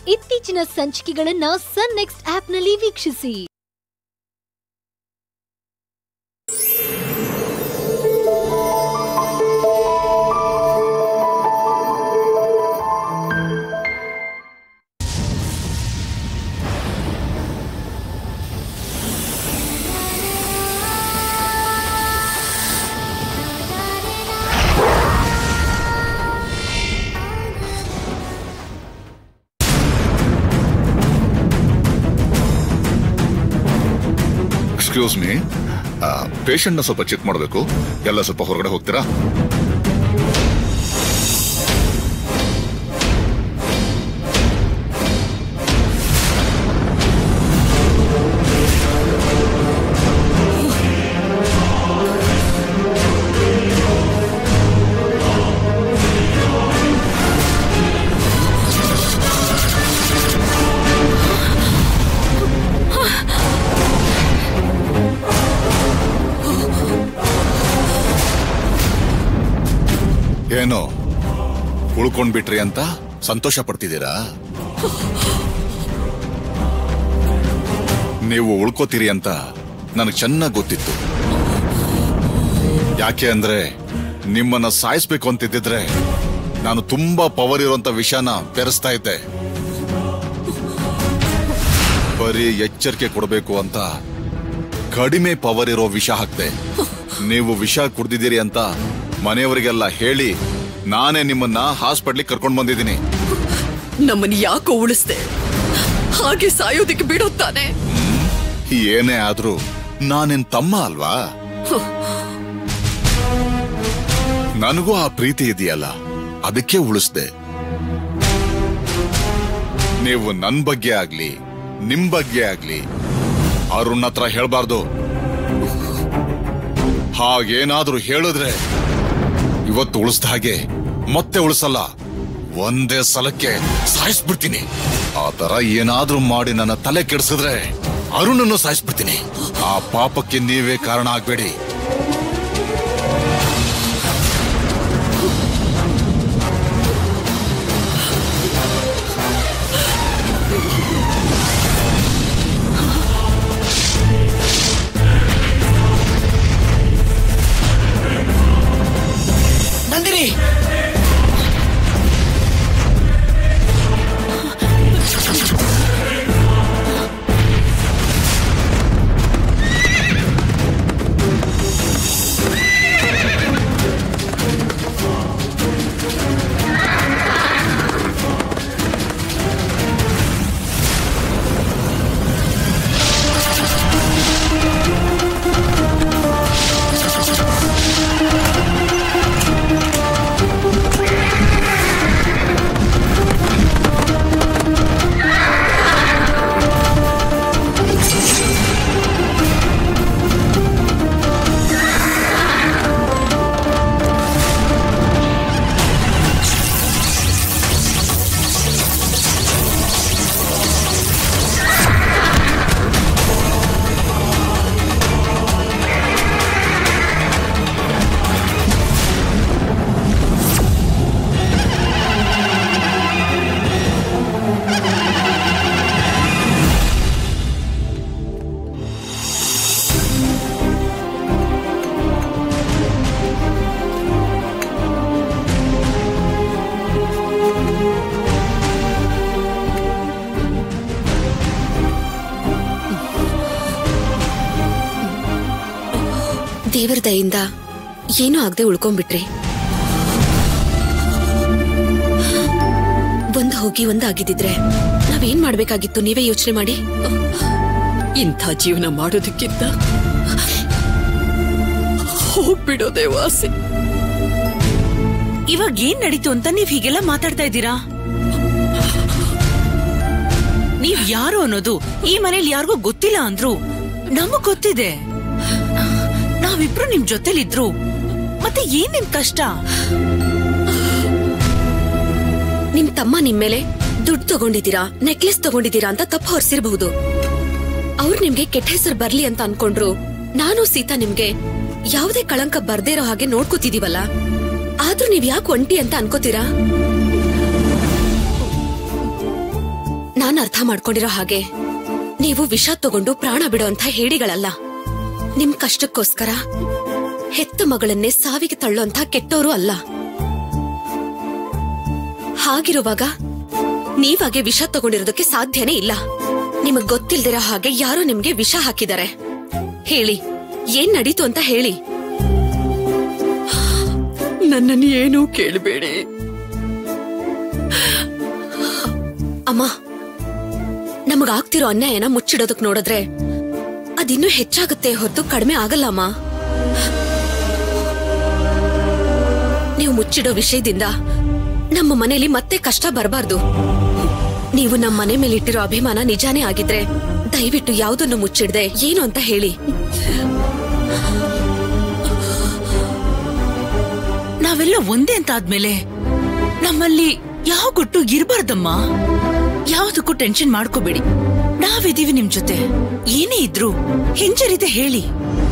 ಇತ್ತೀಚಿನ ಸಂಚಿಕೆಗಳನ್ನ ಸನ್ ನೆಕ್ಸ್ಟ್ ಆಪ್ನಲ್ಲಿ ವೀಕ್ಷಿಸಿ ಎಕ್ಸ್ಕ್ಯೂಸ್ ಮೀ ಪೇಷಂಟ್ನ ಸ್ವಲ್ಪ ಚೆಕ್ ಮಾಡಬೇಕು ಎಲ್ಲ ಸ್ವಲ್ಪ ಹೊರಗಡೆ ಹೋಗ್ತೀರಾ ಏನು ಉಳ್ಕೊಂಡ್ಬಿಟ್ರಿ ಅಂತ ಸಂತೋಷ ಪಡ್ತಿದ್ದೀರಾ ನೀವು ಉಳ್ಕೋತೀರಿ ಅಂತ ನನಗೆ ಚೆನ್ನಾಗಿ ಗೊತ್ತಿತ್ತು ಯಾಕೆ ಅಂದ್ರೆ ನಿಮ್ಮನ್ನ ಸಾಯಿಸ್ಬೇಕು ಅಂತಿದ್ದಿದ್ರೆ ನಾನು ತುಂಬಾ ಪವರ್ ಇರುವಂತ ವಿಷಯನ ಬೆರೆಸ್ತಾ ಇದ್ದೆ ಬರೀ ಎಚ್ಚರಿಕೆ ಕೊಡಬೇಕು ಅಂತ ಕಡಿಮೆ ಪವರ್ ಇರೋ ವಿಷ ಹಾಕ್ದೆ ನೀವು ವಿಷ ಕುಡ್ದಿದ್ದೀರಿ ಅಂತ ಮನೆಯವರಿಗೆಲ್ಲ ಹೇಳಿ ನಾನೇ ನಿಮ್ಮನ್ನ ಹಾಸ್ಪಿಟ್ಲಿಗೆ ಕರ್ಕೊಂಡು ಬಂದಿದ್ದೀನಿ ನಮ್ಮನ್ನ ಯಾಕೋ ಉಳಿಸ್ದೆ ಹಾಗೆ ಸಾಯೋದಕ್ಕೆ ಬಿಡುತ್ತಾನೆ ಏನೇ ಆದ್ರೂ ನಾನಿನ್ ತಮ್ಮ ಅಲ್ವಾ ನನಗೂ ಆ ಪ್ರೀತಿ ಇದೆಯಲ್ಲ ಅದಕ್ಕೆ ಉಳಿಸ್ದೆ ನೀವು ನನ್ ಬಗ್ಗೆ ಆಗ್ಲಿ ನಿಮ್ ಬಗ್ಗೆ ಆಗ್ಲಿ ಅರುಣ್ ಹತ್ರ ಹೇಳ್ಬಾರ್ದು ಹಾಗೇನಾದ್ರೂ ಹೇಳಿದ್ರೆ ಇವತ್ತು ಉಳಿಸ್ದ ಹಾಗೆ ಮತ್ತೆ ಉಳಿಸಲ್ಲ ಒಂದೇ ಸಲಕ್ಕೆ ಸಾಯಿಸ್ಬಿಡ್ತೀನಿ ಆ ತರ ಏನಾದ್ರೂ ಮಾಡಿ ನನ್ನ ತಲೆ ಕೆಡಿಸಿದ್ರೆ ಅರುಣನ್ನು ಸಾಯಿಸ್ಬಿಡ್ತೀನಿ ಆ ಪಾಪಕ್ಕೆ ನೀವೇ ಕಾರಣ ಆಗ್ಬೇಡಿ ನಂದಿನಿ ದೇವರ ದಯಿಂದ ಏನೂ ಆಗದೆ ಉಳ್ಕೊಂಡ್ಬಿಟ್ರಿ ಒಂದ್ ಹೋಗಿ ಒಂದ್ ಆಗಿದ್ದಿದ್ರೆ ನಾವೇನ್ ಮಾಡ್ಬೇಕಾಗಿತ್ತು ನೀವೇ ಯೋಚನೆ ಮಾಡಿ ಇಂಥ ಜೀವನ ಮಾಡೋದಕ್ಕಿಂತ ಹೋಗ್ಬಿಡೋದೇ ವಾಸಿ ಇವಾಗ ಏನ್ ನಡೀತು ಅಂತ ನೀವ್ ಹೀಗೆಲ್ಲ ಮಾತಾಡ್ತಾ ಇದ್ದೀರಾ ನೀವ್ ಯಾರು ಅನ್ನೋದು ಈ ಮನೇಲಿ ಯಾರಿಗೂ ಗೊತ್ತಿಲ್ಲ ಅಂದ್ರು ನಮಗ್ ಗೊತ್ತಿದೆ ನಾವಿಬ್ರು ನಿಮ್ ಜೊತೆಲಿದ್ರು ಮತ್ತೆ ಏನ್ ನಿಮ್ ಕಷ್ಟ ನಿಮ್ ತಮ್ಮ ನಿಮ್ ಮೇಲೆ ದುಡ್ಡು ತಗೊಂಡಿದ್ದೀರಾ ನೆಕ್ಲೆಸ್ ತಗೊಂಡಿದ್ದೀರಾ ಅಂತ ತಪ್ಪು ಹೊರಿಸಿರ್ಬಹುದು ಅವ್ರು ನಿಮ್ಗೆ ಕೆಟ್ಟ ಹೆಸರು ಬರ್ಲಿ ಅಂತ ಅನ್ಕೊಂಡ್ರು ನಾನು ಸೀತಾ ನಿಮ್ಗೆ ಯಾವುದೇ ಕಳಂಕ ಬರ್ದೇ ಇರೋ ಹಾಗೆ ನೋಡ್ಕೋತಿದೀವಲ್ಲ ಆದ್ರೂ ನೀವ್ ಯಾಕೆ ಒಂಟಿ ಅಂತ ಅನ್ಕೋತೀರಾ ನಾನ್ ಅರ್ಥ ಮಾಡ್ಕೊಂಡಿರೋ ಹಾಗೆ ನೀವು ವಿಷ ತಗೊಂಡು ಪ್ರಾಣ ಬಿಡೋ ಅಂತ ಹೇಳಿಗಳಲ್ಲ ನಿಮ್ ಕಷ್ಟಕ್ಕೋಸ್ಕರ ಹೆತ್ತ ಮಗಳನ್ನೇ ಸಾವಿಗೆ ತಳ್ಳೋಂಥ ಕೆಟ್ಟೋರು ಅಲ್ಲ ಹಾಗಿರುವಾಗ ನೀವಾಗೆ ವಿಷ ತಗೊಂಡಿರೋದಕ್ಕೆ ಸಾಧ್ಯನೇ ಇಲ್ಲ ನಿಮಗ್ ಗೊತ್ತಿಲ್ದಿರೋ ಹಾಗೆ ಯಾರೋ ನಿಮ್ಗೆ ವಿಷ ಹಾಕಿದ್ದಾರೆ ಹೇಳಿ ಏನ್ ನಡೀತು ಅಂತ ಹೇಳಿ ನನ್ನನ್ನು ಏನೂ ಕೇಳಬೇಡಿ ಅಮ್ಮ ನಮಗಾಗ್ತಿರೋ ಅನ್ಯಾಯನ ಮುಚ್ಚಿಡೋದಕ್ ನೋಡಿದ್ರೆ ಅದಿನ್ನೂ ಹೆಚ್ಚಾಗುತ್ತೆ ಹೊರತು ಕಡಿಮೆ ಆಗಲ್ಲ ಅಮ್ಮ ನೀವು ಮುಚ್ಚಿಡೋ ವಿಷಯದಿಂದ ನಮ್ಮ ಮನೇಲಿ ಮತ್ತೆ ಕಷ್ಟ ಬರಬಾರ್ದು ನೀವು ನಮ್ಮ ಮನೆ ಮೇಲೆ ಇಟ್ಟಿರೋ ಅಭಿಮಾನ ನಿಜಾನೇ ಆಗಿದ್ರೆ ದಯವಿಟ್ಟು ಯಾವುದನ್ನು ಮುಚ್ಚಿಡದೆ ಏನು ಅಂತ ಹೇಳಿ ನಾವೆಲ್ಲ ಒಂದೇ ಅಂತ ಆದ್ಮೇಲೆ ನಮ್ಮಲ್ಲಿ ಯಾವ ಗುಟ್ಟು ಇರಬಾರ್ದಮ್ಮ ಯಾವ್ದಕ್ಕೂ ಟೆನ್ಷನ್ ಮಾಡ್ಕೋಬೇಡಿ ನಾವಿದೀವಿ ನಿಮ್ ಜೊತೆ ಏನೇ ಇದ್ರು ಹಿಂಜರಿದೆ ಹೇಳಿ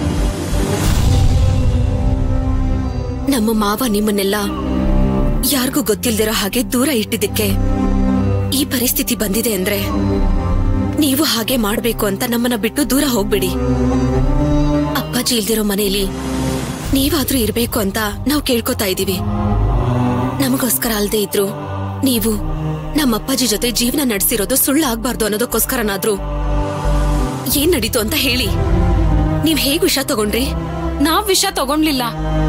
ನಮ್ಮ ಮಾವ ನಿಮ್ಮನ್ನೆಲ್ಲ ಯಾರಿಗೂ ಗೊತ್ತಿಲ್ದಿರೋ ಹಾಗೆ ದೂರ ಇಟ್ಟಿದ್ದಕ್ಕೆ ಈ ಪರಿಸ್ಥಿತಿ ಬಂದಿದೆ ಅಂದ್ರೆ ನೀವು ಹಾಗೆ ಮಾಡ್ಬೇಕು ಅಂತ ನಮ್ಮನ್ನ ಬಿಟ್ಟು ದೂರ ಹೋಗ್ಬಿಡಿ ಅಪ್ಪಾಜಿ ಇಲ್ದಿರೋ ಮನೆಯಲ್ಲಿ ನೀವಾದ್ರೂ ಇರ್ಬೇಕು ಅಂತ ನಾವು ಕೇಳ್ಕೊತಾ ಇದೀವಿ ನಮಗೋಸ್ಕರ ಅಲ್ದೇ ಇದ್ರು ನೀವು ನಮ್ಮ ಅಪ್ಪಾಜಿ ಜೊತೆ ಜೀವನ ನಡೆಸಿರೋದು ಸುಳ್ಳಾಗ್ಬಾರ್ದು ಅನ್ನೋದಕ್ಕೋಸ್ಕರನಾದ್ರೂ ಏನ್ ನಡೀತು ಅಂತ ಹೇಳಿ ನೀವ್ ಹೇಗ್ ವಿಷ ತಗೊಂಡ್ರಿ ನಾವ್ ವಿಷ ತಗೊಂಡ್ಲಿಲ್ಲ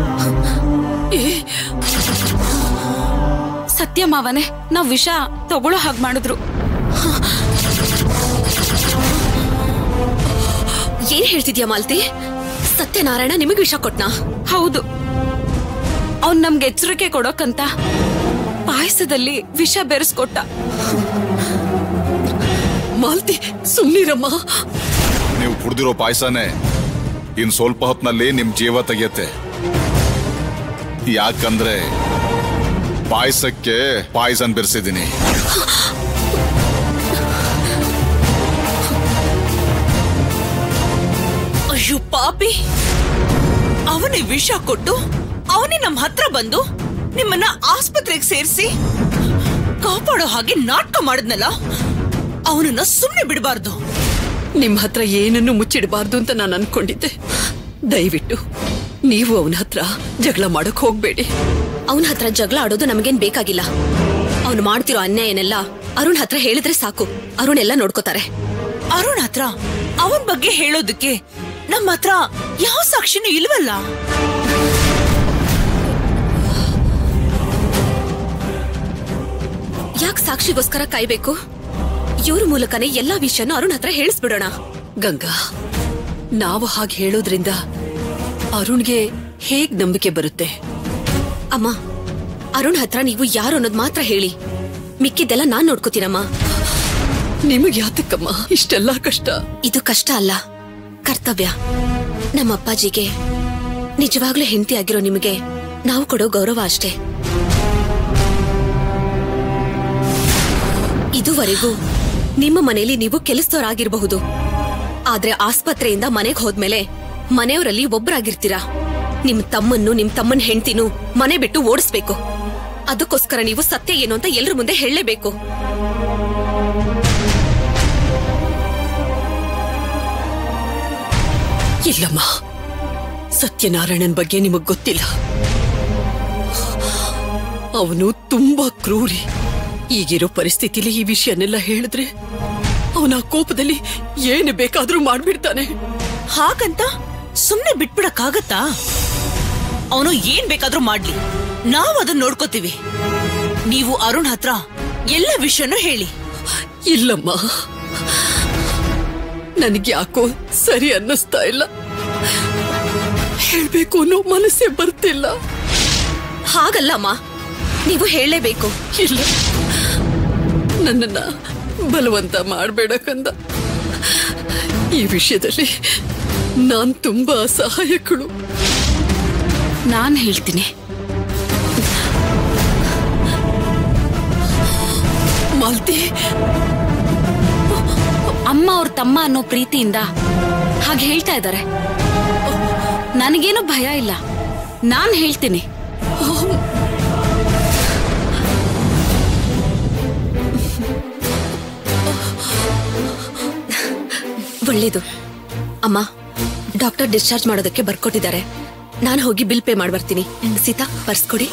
ಸತ್ಯ ಮಾವನೇ ನಾವ್ ವಿಷ ತಗೊಳ್ಳೋ ಹಾಗ್ ಮಾಡಿದ್ರು ಏನ್ ಹೇಳ್ತಿದ್ಯಾ ಮಾಲ್ತಿ ಸತ್ಯನಾರಾಯಣ ನಿಮಗ್ ವಿಷ ಕೊಟ್ನಾ ಹೌದು ಅವ್ನ್ ನಮ್ಗೆ ಎಚ್ಚರಿಕೆ ಕೊಡೋಕಂತ ಪಾಯಸದಲ್ಲಿ ವಿಷ ಬೆರೆಸ್ಕೊಟ್ಟ ಮಾಲ್ತಿ ಸುಮ್ನಿರಮ್ಮ ನೀವು ಕುಡ್ದಿರೋ ಪಾಯಸನೇ ಇನ್ ಸ್ವಲ್ಪ ಹೊತ್ನಲ್ಲಿ ನಿಮ್ ಜೀವ ತೆಗೆಯತ್ತೆ ಯಾಕಂದ್ರೆ ಪಾಯಸಕ್ಕೆ ಪಾಯ್ಸನ್ ಬೆರೆಸಿದ್ದೀನಿ ಅಯ್ಯೋ ಪಾಪಿ ಅವನೇ ವಿಷ ಕೊಟ್ಟು ಅವನೇ ನಮ್ ಹತ್ರ ಬಂದು ನಿಮ್ಮನ್ನ ಆಸ್ಪತ್ರೆಗೆ ಸೇರಿಸಿ ಕಾಪಾಡೋ ಹಾಗೆ ನಾಟಕ ಮಾಡಿದ್ನಲ್ಲ ಅವನನ್ನ ಸುಮ್ನೆ ಬಿಡಬಾರ್ದು ನಿಮ್ ಹತ್ರ ಏನನ್ನು ಮುಚ್ಚಿಡಬಾರ್ದು ಅಂತ ನಾನು ಅನ್ಕೊಂಡಿದ್ದೆ ದಯವಿಟ್ಟು ನೀವು ಅವನ ಹತ್ರ ಜಗಳ ಮಾಡಕ್ ಹೋಗ್ಬೇಡಿ ಅವನ ಹತ್ರ ಜಗಳ ಆಡೋದು ನಮಗೇನ್ ಬೇಕಾಗಿಲ್ಲ ಅವ್ನು ಮಾಡ್ತಿರೋ ಅನ್ಯಾಯನೆಲ್ಲ ಅರುಣ್ ಹತ್ರ ಹೇಳಿದ್ರೆ ಸಾಕು ಅರುಣ್ ಎಲ್ಲ ನೋಡ್ಕೋತಾರೆ ಅರುಣ್ ಹತ್ರ ಅವನ್ ಬಗ್ಗೆ ಹೇಳೋದಕ್ಕೆ ನಮ್ಮ ಹತ್ರ ಯಾವ ಸಾಕ್ಷಿನೂ ಇಲ್ವಲ್ಲ ಯಾಕೆ ಸಾಕ್ಷಿಗೋಸ್ಕರ ಕಾಯ್ಬೇಕು ಇವ್ರ ಮೂಲಕನೇ ಎಲ್ಲಾ ವಿಷಯನೂ ಅರುಣ್ ಹತ್ರ ಹೇಳಿಸ್ಬಿಡೋಣ ಗಂಗಾ ನಾವು ಹಾಗೆ ಹೇಳೋದ್ರಿಂದ ಅರುಣ್ಗೆ ಹೇಗ್ ನಂಬಿಕೆ ಬರುತ್ತೆ ಅಮ್ಮ ಅರುಣ್ ಹತ್ರ ನೀವು ಯಾರು ಅನ್ನೋದ್ ಮಾತ್ರ ಹೇಳಿ ಮಿಕ್ಕಿದ್ದೆಲ್ಲ ನಾನ್ ನೋಡ್ಕೋತೀನಮ್ಮ ನಿಮಗ್ ಯಾತಕ್ಕಮ್ಮ ಇಷ್ಟೆಲ್ಲಾ ಕಷ್ಟ ಇದು ಕಷ್ಟ ಅಲ್ಲ ಕರ್ತವ್ಯ ನಮ್ಮ ಅಪ್ಪಾಜಿಗೆ ನಿಜವಾಗ್ಲೂ ಹೆಂಡತಿ ಆಗಿರೋ ನಿಮಗೆ ನಾವು ಕೊಡೋ ಗೌರವ ಅಷ್ಟೇ ಇದುವರೆಗೂ ನಿಮ್ಮ ಮನೆಯಲ್ಲಿ ನೀವು ಕೆಲಸದವರಾಗಿರಬಹುದು ಆದ್ರೆ ಆಸ್ಪತ್ರೆಯಿಂದ ಮನೆಗೆ ಹೋದ್ಮೇಲೆ ಮನೆಯವರಲ್ಲಿ ಒಬ್ಬರಾಗಿರ್ತೀರಾ ನಿಮ್ ತಮ್ಮನ್ನು ನಿಮ್ ತಮ್ಮನ್ ಹೆಂಡ್ತಿನೂ ಮನೆ ಬಿಟ್ಟು ಓಡಿಸ್ಬೇಕು ಅದಕ್ಕೋಸ್ಕರ ನೀವು ಸತ್ಯ ಏನು ಅಂತ ಎಲ್ರ ಮುಂದೆ ಹೇಳಲೇಬೇಕು ಇಲ್ಲಮ್ಮ ಸತ್ಯನಾರಾಯಣನ್ ಬಗ್ಗೆ ನಿಮಗ್ ಗೊತ್ತಿಲ್ಲ ಅವನು ತುಂಬಾ ಕ್ರೂರಿ ಈಗಿರೋ ಪರಿಸ್ಥಿತಿಲಿ ಈ ವಿಷಯನೆಲ್ಲ ಹೇಳಿದ್ರೆ ಅವನ ಕೋಪದಲ್ಲಿ ಏನು ಬೇಕಾದ್ರೂ ಮಾಡ್ಬಿಡ್ತಾನೆ ಹಾಗಂತ ಸುಮ್ನೆ ಬಿಟ್ಬಿಡಕ್ಕಾಗತ್ತಾ ಅವನು ಏನ್ ಬೇಕಾದ್ರೂ ಮಾಡ್ಲಿ ನಾವ್ ಅದನ್ನ ನೋಡ್ಕೋತೀವಿ ನೀವು ಅರುಣ್ ಹತ್ರ ಎಲ್ಲ ವಿಷಯನೂ ಹೇಳಿ ಇಲ್ಲಮ್ಮ ನನಗೆ ಯಾಕೋ ಸರಿ ಅನ್ನಿಸ್ತಾ ಇಲ್ಲ ಹೇಳ್ಬೇಕು ಅನ್ನೋ ಮನಸ್ಸೇ ಬರ್ತಿಲ್ಲ ಹಾಗಲ್ಲಮ್ಮ ನೀವು ಹೇಳಲೇಬೇಕು ಇಲ್ಲ ನನ್ನನ್ನ ಬಲವಂತ ಮಾಡಬೇಡ ಕಂದ ಈ ವಿಷಯದಲ್ಲಿ ನಾನ್ ತುಂಬಾ ಅಸಹಾಯಕಳು ನಾನ್ ಹೇಳ್ತೀನಿ ಮಾಲ್ತಿ ಅಮ್ಮ ಅವ್ರ ತಮ್ಮ ಅನ್ನೋ ಪ್ರೀತಿಯಿಂದ ಹಾಗೆ ಹೇಳ್ತಾ ಇದ್ದಾರೆ ನನಗೇನು ಭಯ ಇಲ್ಲ ನಾನ್ ಹೇಳ್ತೀನಿ ಒಳ್ಳೇದು ಅಮ್ಮ ಡಾಕ್ಟರ್ ಡಿಸ್ಚಾರ್ಜ್ ಮಾಡೋದಕ್ಕೆ ಬರ್ಕೊಟ್ಟಿದ್ದಾರೆ ನಾನು ಹೋಗಿ ಬಿಲ್ ಪೇ ಮಾಡಿ ಬರ್ತೀನಿ ಸೀತಾ ಪರ್ಸ್ ಕೊಡಿ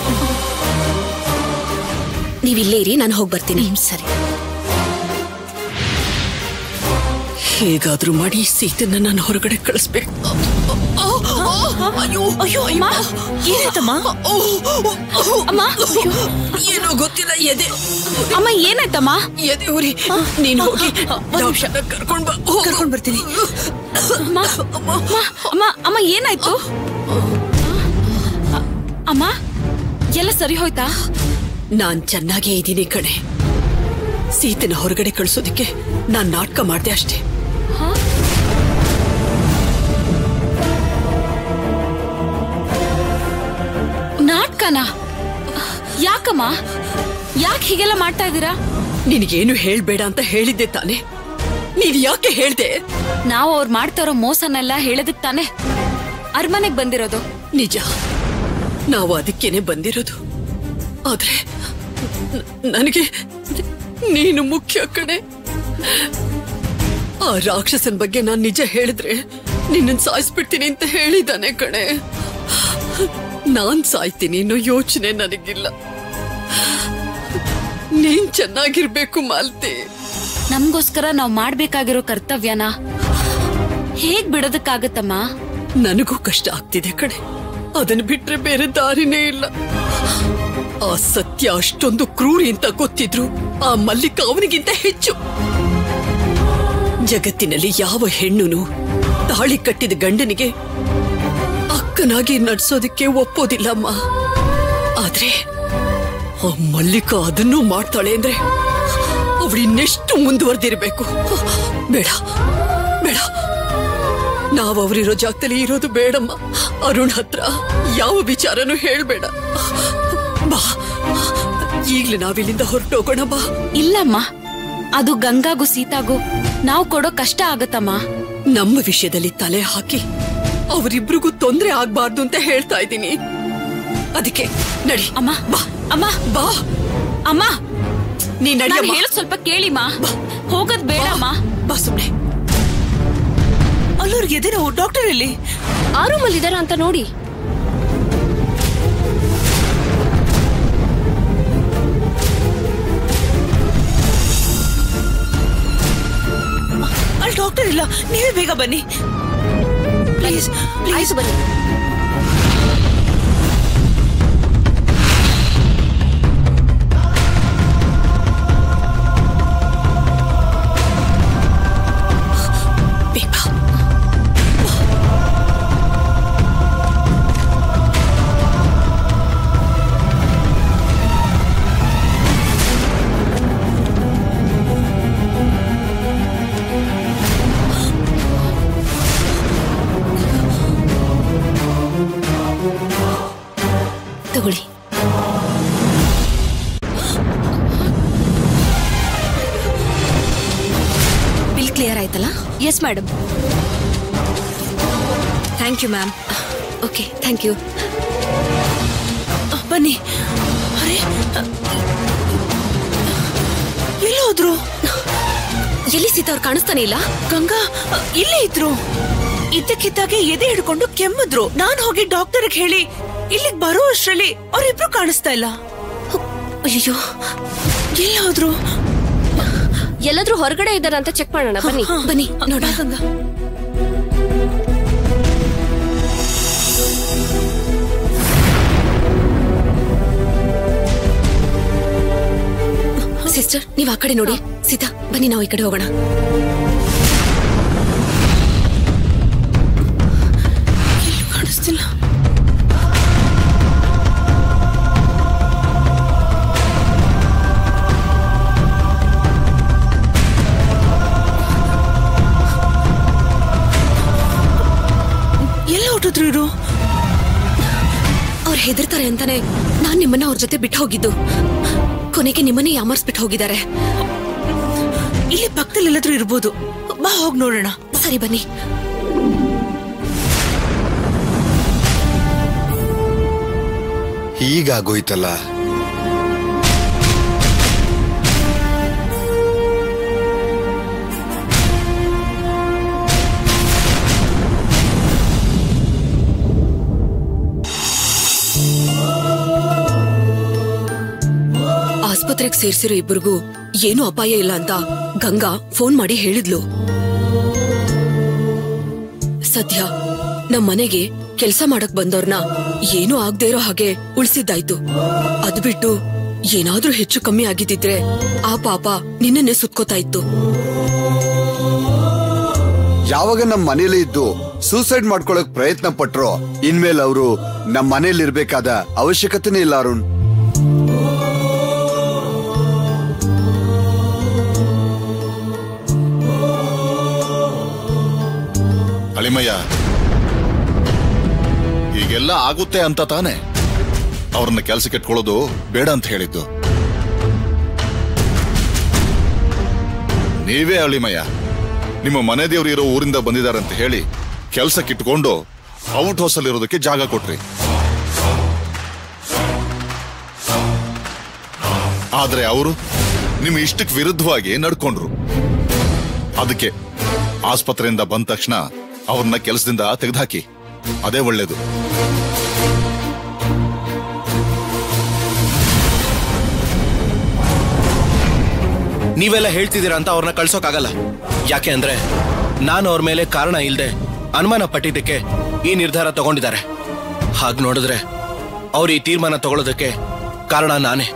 ನೀವ್ ಇಲ್ಲೇ ಇರಿ ನಾನು ಹೋಗಿ ಬರ್ತೀನಿ ಸರಿ ಹೇಗಾದ್ರೂ ಮಾಡಿ ಸೀತನ್ನ ನಾನು ಹೊರಗಡೆ ಕಳಿಸ್ಬೇಕು ಅಯ್ಯೋ ಅಯ್ಯೋ ಅಮ್ಮ ಏನಾಯ್ತಮ್ಮ ಅಮ್ಮ ಏನೋ ಗೊತ್ತಿಲ್ಲ ಎದೆ ಅಮ್ಮ ಏನಾಯ್ತಮ್ಮ ಎದೆ ಉರಿ ನೀನು ಹೋಗಿ ಡಾಕ್ಟರ್ನ ಕರ್ಕೊಂಡ್ ಬಾ ಹೋಗು. ಕರ್ಕೊಂಡ್ ಬರ್ತೀನಿ ಅಮ್ಮ ಅಮ್ಮ ಅಮ್ಮ ಅಮ್ಮ ಏನಾಯ್ತು ಅಮ್ಮ ಎಲ್ಲ ಸರಿ ಹೋಯ್ತಾ ನಾನ್ ಚೆನ್ನಾಗೇ ಇದ್ದೀನಿ ಕಣೆ ಸೀತನ ಹೊರಗಡೆ ಕಳ್ಸೋದಿಕ್ಕೆ ನಾನ್ ನಾಟಕ ಮಾಡ್ದೆ ಅಷ್ಟೇ ನಾಟ್ಕನ ಯಾಕಮ್ಮ ಯಾಕೆ ಹೀಗೆಲ್ಲ ಮಾಡ್ತಾ ಇದ್ದೀರಾ ನಿನಗೇನು ಹೇಳ್ಬೇಡ ಅಂತ ಹೇಳಿದ್ದೆ ತಾನೆ ನೀನ್ ಯಾಕೆ ಹೇಳ್ದೆ ನಾವು ಅವ್ರು ಮಾಡ್ತಾ ಇರೋ ಮೋಸನೆಲ್ಲ ಹೇಳೋದಕ್ ತಾನೆ ಅರಮನೆಗ್ ಬಂದಿರೋದು ನಿಜ ನಾವು ಅದಕ್ಕೇನೆ ಬಂದಿರೋದು ಆದ್ರೆ ನ- ನನಗೆ ನೀನು ಮುಖ್ಯ ಕಣೆ ಆ ರಾಕ್ಷಸನ್ ಬಗ್ಗೆ ನಾನ್ ನಿಜ ಹೇಳಿದ್ರೆ ನಿನ್ನನ್ ಸಾಯಿಸ್ಬಿಡ್ತೀನಿ ಅಂತ ಹೇಳಿದಾನೆ ಕಣೆ ನಾನ್ ಸಾಯ್ತೀನಿ ಅನ್ನೋ ಯೋಚನೆ ನನಗಿಲ್ಲ ನೀನ್ ಚೆನ್ನಾಗಿರ್ಬೇಕು ಮಾಲ್ತಿ ನಮ್ಗೋಸ್ಕರ ನಾವ್ ಮಾಡ್ಬೇಕಾಗಿರೋ ಕರ್ತವ್ಯನ ಹೇಗ್ ಬಿಡೋದಕ್ಕಾಗತ್ತಮ್ಮ ನನಗೂ ಕಷ್ಟ ಆಗ್ತಿದೆ ಕಣೆ ಅದನ್ನ ಬಿಟ್ರೆ ಬೇರೆ ದಾರಿನೇ ಇಲ್ಲ ಆ ಸತ್ಯ ಅಷ್ಟೊಂದು ಕ್ರೂರಿ ಅಂತ ಗೊತ್ತಿದ್ರು ಆ ಮಲ್ಲಿಕ ಅವನಿಗಿಂತ ಹೆಚ್ಚು ಜಗತ್ತಿನಲ್ಲಿ ಯಾವ ಹೆಣ್ಣುನು ತಾಳಿ ಕಟ್ಟಿದ ಗಂಡನಿಗೆ ಅಕ್ಕನಾಗಿ ನಡ್ಸೋದಕ್ಕೆ ಒಪ್ಪೋದಿಲ್ಲಮ್ಮ ಆದ್ರೆ ಆ ಮಲ್ಲಿಕ ಅದನ್ನೂ ಮಾಡ್ತಾಳೆ ಅಂದ್ರೆ ಅವಳಿನ್ನೆಷ್ಟು ಮುಂದುವರೆದಿರ್ಬೇಕು ಬೇಡ ಬೇಡ ನಾವು ಅವರಿರೋ ಜಾಗದಲ್ಲಿ ಇರೋದು ಬೇಡಮ್ಮ ಅರುಣ್ ಹತ್ರ ಯಾವ ವಿಚಾರನೂ ಹೇಳ್ಬೇಡ ಬಾ ಈಗ್ಲೇ ನಾವಿಲ್ಲಿಂದ ಹೊರಟೋಗೋಣ ಬಾ ಇಲ್ಲಮ್ಮ ಅದು ಗಂಗಾಗೂ ಸೀತಾಗೂ ನಾವು ಕೊಡೋ ಕಷ್ಟ ಆಗತ್ತಮ್ಮ ನಮ್ಮ ವಿಷಯದಲ್ಲಿ ತಲೆ ಹಾಕಿ ಅವರಿಬ್ರಿಗೂ ತೊಂದ್ರೆ ಆಗ್ಬಾರ್ದು ಅಂತ ಹೇಳ್ತಾ ಇದ್ದೀನಿ ಅದಕ್ಕೆ ನಡಿ ಅಮ್ಮ ಬಾ ಅಮ್ಮ ಬಾ ಅಮ್ಮ ನೀ ನಾನು ನಡಿಯಮ್ಮ ಹೇಳೋದ್ ಸ್ವಲ್ಪ ಕೇಳಿಮ್ಮ ಹೋಗೋದ್ ಬೇಡಮ್ಮ ಬಾ ಸುಮ್ನೆ ಅಲ್ಲೂರ್ಗೆ ಎದೆ ನೋವು ಡಾಕ್ಟರ್ ಎಲ್ಲಿ ಆ ರೂಮಲ್ಲಿ ಇದಾರ ಅಂತ ನೋಡಿ ಅಲ್ಲಿ ಡಾಕ್ಟರ್ ಇಲ್ಲ ನೀವೇ ಬೇಗ ಬನ್ನಿ ಪ್ಲೀಸ್ ಪ್ಲೀಸ್ ಬನ್ನಿ ಬೇಗ ಬಾ. ತಗೊಳ್ಳಿ ಬಿಲ್ ಕ್ಲಿಯರ್ ಆಯ್ತಲ್ಲ yes madam thank you ma'am okay thank you ಬನ್ನಿ ಅರೆ ಎಲ್ಲಿ ಹೋದ್ರು ಎಲ್ಲಿ ಸೀತಾ ಅವ್ರು ಕಾಣಿಸ್ತಾನೆ ಇಲ್ಲ ಗಂಗಾ ಇಲ್ಲೇ ಇದ್ರು ಇದ್ದಕ್ಕಿದ್ದಾಗೆ ಎದೆ ಹಿಡ್ಕೊಂಡು ಕೆಮ್ಮಿದ್ರು ನಾನ್ ಹೋಗಿ ಡಾಕ್ಟರ್ಗೆ ಹೇಳಿ ಇಲ್ಲಿಗ್ ಬರೋ ಅಷ್ಟ್ರಲ್ಲಿ ಅವ್ರಿಬ್ರು ಕಾಣಿಸ್ತಾ ಇಲ್ಲ ಅಯ್ಯೋ ಎಲ್ಲಿ ಹೋದ್ರು ಎಲ್ಲಾದ್ರೂ ಹೊರಗಡೆ ಇದ್ದಾರ ಅಂತ ಚೆಕ್ ಮಾಡೋಣ ಬನ್ನಿ ಬನ್ನಿ ನೋಡ ಗಂಗಾ ಸಿಸ್ಟರ್ ನೀವ್ ಆ ಕಡೆ ನೋಡಿ ಸೀತಾ ಬನ್ನಿ ನಾವು ಈ ಕಡೆ ಹೋಗೋಣ ಎಲ್ಲೂ ಕಾಣಿಸ್ತಿಲ್ಲ ಎಲ್ಲ ಹೊಟ್ಟಿದ್ರು ಇವರು ಅವ್ರು ಹೆದರ್ತಾರೆ ಅಂತಾನೆ ನಾನ್ ನಿಮ್ಮನ್ನ ಅವ್ರ ಜೊತೆ ಬಿಟ್ಟು ಹೋಗಿದ್ದು ಕೊನೆಗೆ ನಿಮ್ಮನ್ನೇ ಯಾಮರ್ಸ್ಬಿಟ್ಟು ಹೋಗಿದ್ದಾರೆ ಇಲ್ಲಿ ಪಕ್ಕದಲ್ಲಿ ಎಲ್ಲಾದ್ರೂ ಇರ್ಬೋದು ಬಾ ಹೋಗ್ ನೋಡೋಣ ಸರಿ ಬನ್ನಿ ಹೀಗಾಗೋಯ್ತಲ್ಲ ಮನೆಗ್ ಸೇರ್ಸಿರೋ ಇಬ್ಬರಿಗೂ ಏನೂ ಅಪಾಯ ಇಲ್ಲ ಅಂತ ಗಂಗಾ ಫೋನ್ ಮಾಡಿ ಹೇಳಿದ್ಲು ಸದ್ಯ ನಮ್ ಮನೆಗೆ ಕೆಲ್ಸ ಮಾಡಕ್ ಬಂದವ್ರನ್ನ ಏನೂ ಆಗದೆ ಇರೋ ಹಾಗೆ ಉಳಿಸಿದ್ದಾಯ್ತು ಅದ್ ಬಿಟ್ಟು ಏನಾದ್ರೂ ಹೆಚ್ಚು ಕಮ್ಮಿ ಆಗಿದ್ದಿದ್ರೆ ಆ ಪಾಪ ನಿನ್ನನ್ನೇ ಸುತ್ಕೋತಾ ಇತ್ತು ಯಾವಾಗ ನಮ್ ಮನೇಲಿ ಇದ್ದು ಸೂಸೈಡ್ ಮಾಡ್ಕೊಳಕ್ ಪ್ರಯತ್ನ ಪಟ್ರೋ ಇನ್ಮೇಲೆ ಅವರು ನಮ್ ಮನೇಲಿ ಇರ್ಬೇಕಾದ ಅವಶ್ಯಕತೆನೇ ಇಲ್ಲ ಅರುಣ್ ಅಳಿಮಯ್ಯ ಹೀಗೆಲ್ಲ ಆಗುತ್ತೆ ಅಂತ ತಾನೆ ಅವ್ರನ್ನ ಕೆಲ್ಸಕ್ಕೆ ಇಟ್ಕೊಳ್ಳೋದು ಬೇಡ ಅಂತ ಹೇಳಿದ್ದು ನೀವೇ ಅಳಿಮಯ್ಯ ನಿಮ್ಮ ಮನೆ ದೇವ್ರು ಇರೋ ಊರಿಂದ ಬಂದಿದ್ದಾರೆ ಅಂತ ಹೇಳಿ ಕೆಲ್ಸಕ್ಕೆ ಇಟ್ಕೊಂಡು ಔಟ್ ಹೌಸ್ ಅಲ್ಲಿ ಇರೋದಕ್ಕೆ ಜಾಗ ಕೊಟ್ರಿ ಆದ್ರೆ ಅವರು ನಿಮ್ಮ ಇಷ್ಟಕ್ಕೆ ವಿರುದ್ಧವಾಗಿ ನಡ್ಕೊಂಡ್ರು ಅದಕ್ಕೆ ಆಸ್ಪತ್ರೆಯಿಂದ ಬಂದ ತಕ್ಷಣ ಅವ್ರನ್ನ ಕೆಲಸದಿಂದ ತೆಗೆದುಹಾಕಿ ಅದೇ ಒಳ್ಳೇದು ನೀವೆಲ್ಲ ಹೇಳ್ತಿದ್ದೀರಾ ಅಂತ ಅವ್ರನ್ನ ಕಳ್ಸೋಕ್ಕಾಗಲ್ಲ ಯಾಕೆ ಅಂದ್ರೆ ನಾನು ಅವ್ರ ಮೇಲೆ ಕಾರಣ ಇಲ್ದೆ ಅನುಮಾನ ಪಟ್ಟಿದ್ದಕ್ಕೆ ಈ ನಿರ್ಧಾರ ತಗೊಂಡಿದ್ದಾರೆ ಹಾಗ್ ನೋಡಿದ್ರೆ ಅವ್ರು ಈ ತೀರ್ಮಾನ ತಗೊಳ್ಳೋದಕ್ಕೆ ಕಾರಣ ನಾನೇ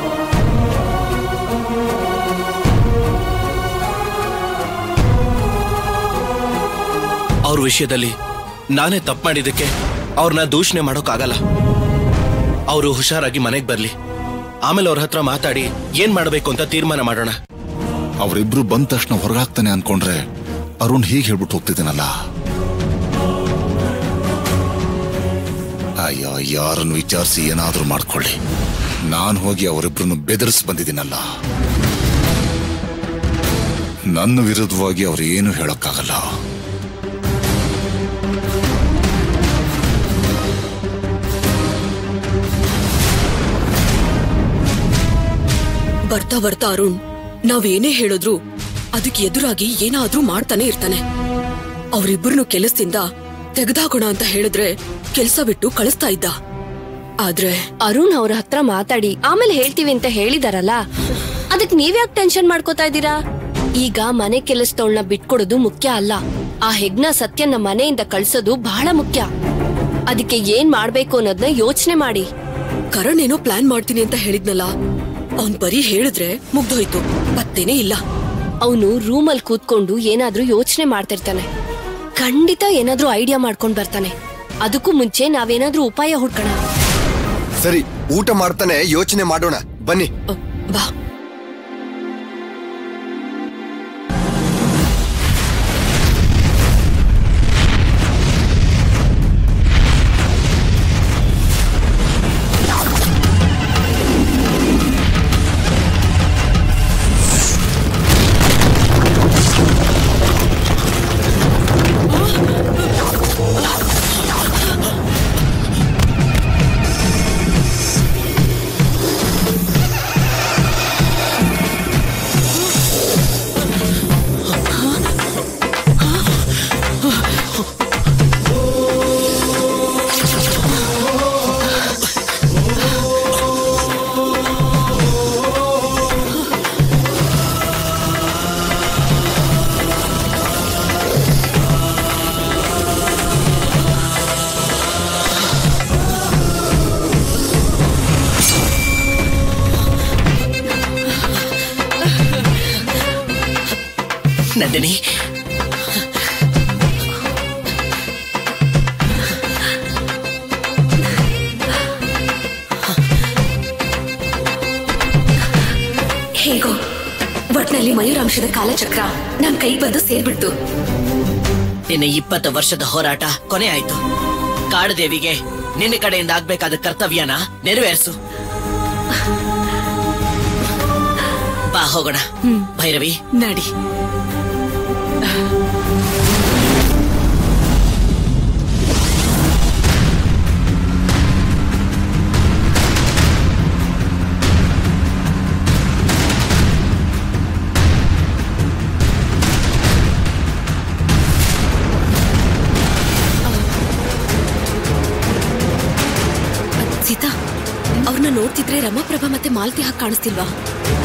ಅವ್ರ ವಿಷಯದಲ್ಲಿ ನಾನೇ ತಪ್ಪು ಮಾಡಿದ್ದಕ್ಕೆ ಅವ್ರನ್ನ ದೂಷಣೆ ಮಾಡೋಕ್ಕಾಗಲ್ಲ ಅವರು ಹುಷಾರಾಗಿ ಮನೆಗೆ ಬರ್ಲಿ ಆಮೇಲೆ ಅವ್ರ ಹತ್ರ ಮಾತಾಡಿ ಏನ್ ಮಾಡ್ಬೇಕು ಅಂತ ತೀರ್ಮಾನ ಮಾಡೋಣ ಅವರಿಬ್ರು ಬಂದ ತಕ್ಷಣ ಹೊರಗಾಗ್ತಾನೆ ಅನ್ಕೊಂಡ್ರೆ ಅರುಣ್ ಹೀಗೆ ಹೇಳ್ಬಿಟ್ಟು ಹೋಗ್ತಿದ್ದೀನಲ್ಲ ಅಯ್ಯೋ ಯಾರನ್ನು ವಿಚಾರಿಸಿ ಏನಾದ್ರೂ ಮಾಡ್ಕೊಳ್ಳಿ ನಾನು ಹೋಗಿ ಅವರಿಬ್ರನ್ನು ಬೆದರಿಸಿ ಬಂದಿದ್ದೀನಲ್ಲ ನನ್ನ ವಿರುದ್ಧವಾಗಿ ಅವ್ರು ಏನು ಹೇಳಕ್ಕಾಗಲ್ಲ ಬರ್ತಾ ಬರ್ತಾ ಅರುಣ್ ನಾವೇನೇ ಹೇಳಿದ್ರು ಅದಕ್ಕೆ ಎದುರಾಗಿ ಏನಾದ್ರೂ ಮಾಡ್ತಾನೆ ಇರ್ತಾನೆ ಅವ್ರಿಬ್ಬರನ್ನು ಕೆಲಸದಿಂದ ತೆಗೆದಾಕೋಣ ಅಂತ ಹೇಳಿದ್ರೆ ಕೆಲ್ಸ ಬಿಟ್ಟು ಕಳಿಸ್ತಾ ಇದ್ದ ಆದ್ರೆ ಅರುಣ್ ಅವ್ರ ಹತ್ರ ಮಾತಾಡಿ ಆಮೇಲೆ ಹೇಳ್ತೀವಿ ಅಂತ ಹೇಳಿದಾರಲ್ಲ ಅದಕ್ ನೀವ್ಯಾಕ್ ಟೆನ್ಷನ್ ಮಾಡ್ಕೋತಾ ಇದ್ದೀರಾ ಈಗ ಮನೆ ಕೆಲಸದವಳನ್ನ ಬಿಟ್ಕೊಡೋದು ಮುಖ್ಯ ಅಲ್ಲ ಆ ಹೆಗ್ನ ಸತ್ಯನ ಮನೆಯಿಂದ ಕಳ್ಸೋದು ಬಹಳ ಮುಖ್ಯ ಅದಕ್ಕೆ ಏನ್ ಮಾಡ್ಬೇಕು ಅನ್ನೋದನ್ನ ಯೋಚನೆ ಮಾಡಿ ಕರಣ್ ಏನೋ ಪ್ಲಾನ್ ಮಾಡ್ತೀನಿ ಅಂತ ಹೇಳಿದ್ನಲ್ಲ ಅವ್ನ್ ಬರೀ ಹೇಳಿದ್ರೆ ಮುಗ್ದೋಯ್ತು ಪತ್ತೇನೇ ಇಲ್ಲ ಅವನು ರೂಮಲ್ಲಿ ಕೂತ್ಕೊಂಡು ಏನಾದ್ರೂ ಯೋಚನೆ ಮಾಡ್ತಿರ್ತಾನೆ ಖಂಡಿತ ಏನಾದ್ರೂ ಐಡಿಯಾ ಮಾಡ್ಕೊಂಡ್ ಬರ್ತಾನೆ ಅದಕ್ಕೂ ಮುಂಚೆ ನಾವೇನಾದ್ರೂ ಉಪಾಯ ಹುಡ್ಕೋಣ ಸರಿ ಊಟ ಮಾಡ್ತಾನೆ ಯೋಚನೆ ಮಾಡೋಣ ಬನ್ನಿ ಅ, ಬಾ ನಂದಿನಿ ಹೇಗೋ ಒಟ್ನಲ್ಲಿ ಮಯೂರಾಂಶದ ಕಾಲಚಕ್ರ ನಮ್ ಕೈ ಬಂದು ಸೇರ್ಬಿಡ್ತು ನಿನ್ನ ಇಪ್ಪತ್ತು ವರ್ಷದ ಹೋರಾಟ ಕೊನೆ ಆಯ್ತು ಕಾಡದೇವಿಗೆ ನಿನ್ನ ಕಡೆಯಿಂದ ಆಗ್ಬೇಕಾದ ಕರ್ತವ್ಯನ ನೆರವೇರಿಸು ಬಾ ಹೋಗೋಣ ಭೈರವಿ ನಡಿ ಸೀತಾ ಅವ್ರನ್ನ ನೋಡ್ತಿದ್ರೆ ರಮಾಪ್ರಭಾ ಮತ್ತೆ ಮಾಲತಿ ಹಾಗೆ ಕಾಣಿಸ್ತಿಲ್ವಾ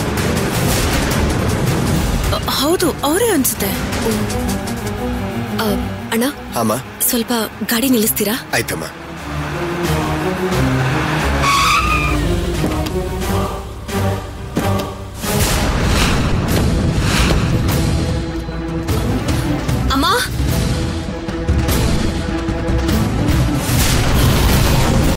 ಹೌದು ಅವರೇ ಅನ್ಸುತ್ತೆ ಆ, ಅಣ್ಣ ಅಮ್ಮ ಸ್ವಲ್ಪ ಗಾಡಿ ನಿಲ್ಲಿಸ್ತೀರಾ ಆಯ್ತಮ್ಮ